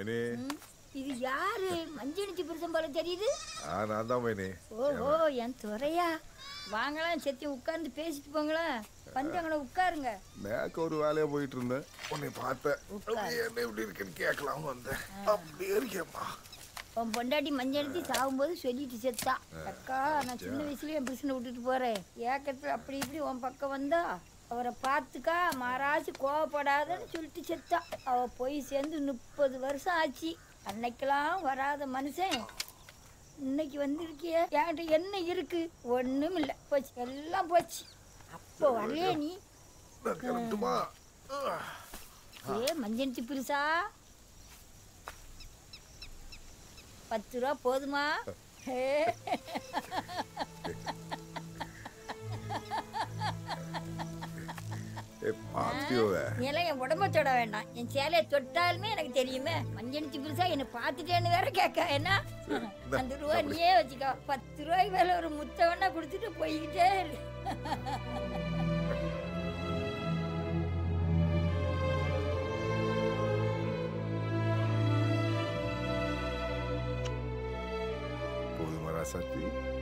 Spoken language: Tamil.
மைனி ம், இது யாரு மஞ்சணிச்சு புருஷன் போல தெரியுது ஆ நான் தான் மைனி ஓஹோ என் துறையா வாங்கலாம் செத்தி உட்கார்ந்து பேசிட்டு போங்களேன் வந்து அங்கே உட்காருங்க மேக்க ஒரு வேலையா போயிட்டு இருந்தேன் உன்னை பார்த்தேன் உட்காரு. அப்படியே என்ன எப்படி இருக்குன்னு கேட்கலாம் வந்தேன் அப்படியே இருக்கேம்மா உன் பொண்டாட்டி மஞ்சளுத்தி சாகும்போது சொல்லிட்டு செத்தா அக்கா நான் சின்ன வயசுலயே என் புருஷனை விட்டுட்டு போறேன் ஏக்கத்துல அப்படி இப்படி உன் பக்கம் வந்தா அவரை பார்த்துக்கா மாறாச்சு கோவப்படாதன்னு சொல்லிட்டு செத்தா அவ போய் சேர்ந்து முப்பது வருஷம் ஆச்சு அன்னைக்கெல்லாம் வராத மனுஷன் இன்னைக்கு வந்திருக்கிய என்கிட்ட என்ன இருக்கு ஒண்ணும் இல்லை போச்சு எல்லாம் போச்சு அப்போ வரலையே நீ நான் கிளம்பட்டுமா ஏ மஞ்சள் பிரிசா பத்து ரூபா போதுமா ஹே. ஏ பாத்தியோவே நீ எல்லாம் என் உடம்ப தொட வேண்டாம் என் சேலையை தொட்டாலுமே எனக்கு தெரியுமே மஞ்சள் பிரிசா என்னை பார்த்துட்டேன்னு வேற கேட்க என்ன இந்தா, அந்த ரூபா நீயே வச்சுக்கோ பத்து ரூபாய்க்கு மேல ஒரு முத்த வேணா கொடுத்துட்டு போய்கிட்டே இரு போதுமா ராசாத்தி